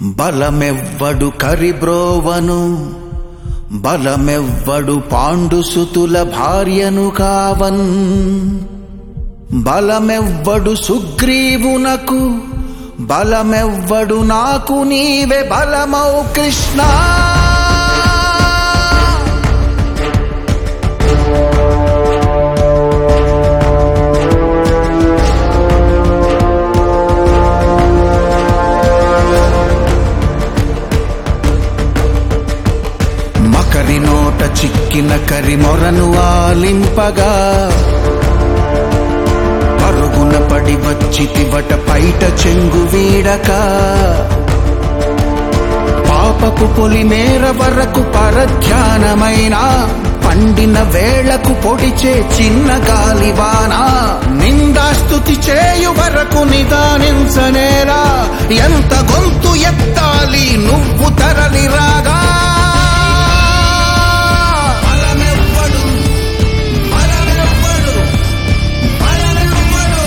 బలమెవ్వడు కరిబ్రోవను బలమెవ్వడు పాండుసుతుల భార్యను కావన్ బలమెవ్వడు సుగ్రీవునకు బలమెవ్వడు నాకు నీవే బలమౌ కృష్ణ మకరి నోట చిక్కిన కరి మొరను ఆలింపగా పరుగున పడి వచ్చితివట పైట చెంగు వీడక పాపపు పొలిమేర వరకు పరధ్యానమైన పండిన వేళకు పొడిచే చిన్న గాలివాన నిందాస్తుతి చేయు వరకు నిదానించనేరా ఎంత గొంతు ఎత్తాలి నువ్వు తరలి రాగా బలమెవ్వడు, బలమెవ్వడు, బలమెవ్వడు.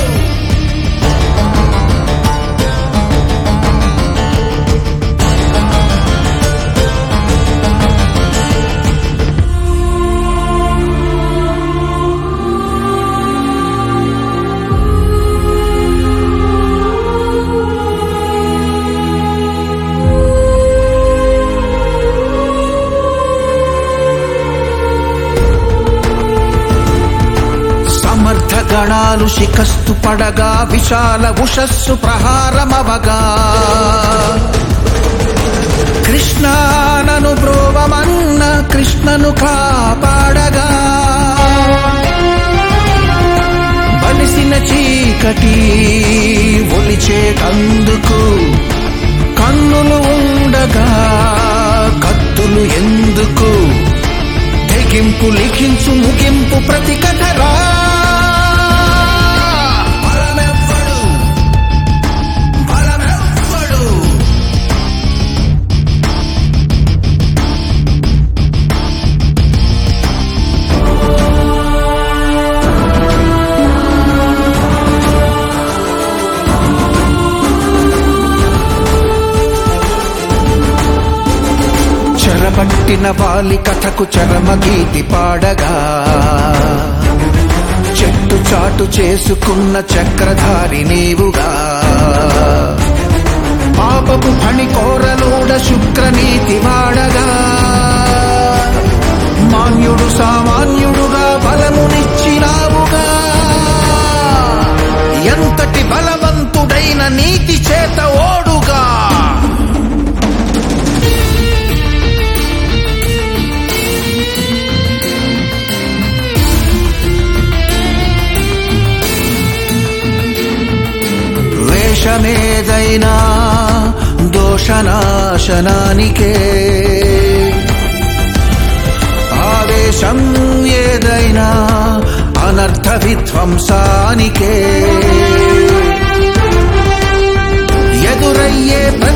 సమర్థ గణాలు శిఖస్తు పడగా విశాల ఉషస్సు ప్రహారమవగా కృష్ణానను బ్రోవమన్న కృష్ణను కాపాడగా బలిసిన చీకటి ఒలిచేటందుకు కన్నులు ఉండగా కత్తులు ఎందుకు తెగింపు లిఖించు ముగింపు ప్రతి కథరా బలమెవ్వడు, బలమెవ్వడు. చెరబట్టిన వాలి కథకు చరమగీతి పాడగా చెట్టు చాటు చేసుకున్న చక్రధారి నీవుగా పాపపు ఫణి కోరలోడ శుక్రనీతి వాడగా మాన్యుడు సామాన్యుడుగా బలమునిచ్చినావుగా ఎంతటి బలవంతుడైన నీతి చేత ఓడుగా వేషమేదైనా దోషనాశనానికే ఆవేశం ఏదైనా అనర్థ విధ్వంసానికే ఎదురయ్యే ప్రతి